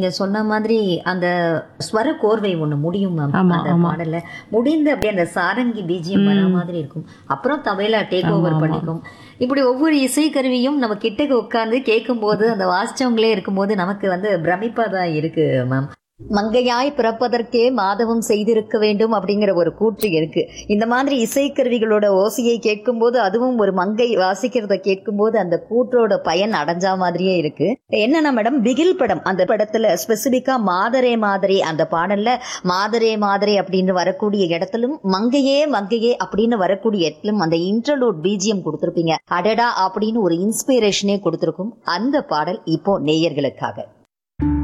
நீங்க சொன்ன மாதிரி அந்த ஸ்வர கோர்வை ஒண்ணு முடியும் மேம் ஆமா, அந்த ஆமா. பாடல்ல முடிந்து அப்படியே அந்த சாரங்கி பீஜியம் வர மாதிரி இருக்கும் அப்புறம் தவையில டேக் ஓவர் பண்ணிக்கும் இப்படி ஒவ்வொரு இசைக்கருவியும் நம்ம கிட்டக்கு உட்கார்ந்து கேட்கும்போது அந்த வாசிச்சவங்களே இருக்கும்போது நமக்கு வந்து பிரமிப்பா தான் இருக்கு மேம் மங்கையாய் பிறப்பதற்கே மாதவம் செய்திருக்க வேண்டும் அப்படிங்கிற ஒரு கூற்று இருக்கு இந்த மாதிரி இசைக்கருவிகளோட ஓசையை கேட்கும்போது அதுவும் ஒரு மங்கை வாசிக்கிறத கேட்கும்போது அந்த கூற்றோட பயன் அடைஞ்சா மாதிரியே இருக்கு என்னன்னா மேடம் பிகில் படம் அந்த படத்துல ஸ்பெசிபிக்கா மாதரே மாதிரி அந்த பாடல்ல மாதரே மாதிரி அப்படின்னு வரக்கூடிய இடத்திலும் மங்கையே மங்கையே அப்படின்னு வரக்கூடிய இடத்திலும் அந்த இன்டர்லூட் பிஜிஎம் கொடுத்திருப்பீங்க அடடா அப்படின்னு ஒரு இன்ஸ்பிரேஷனே கொடுத்திருக்கும் அந்த பாடல் இப்போ நேயர்களுக்காக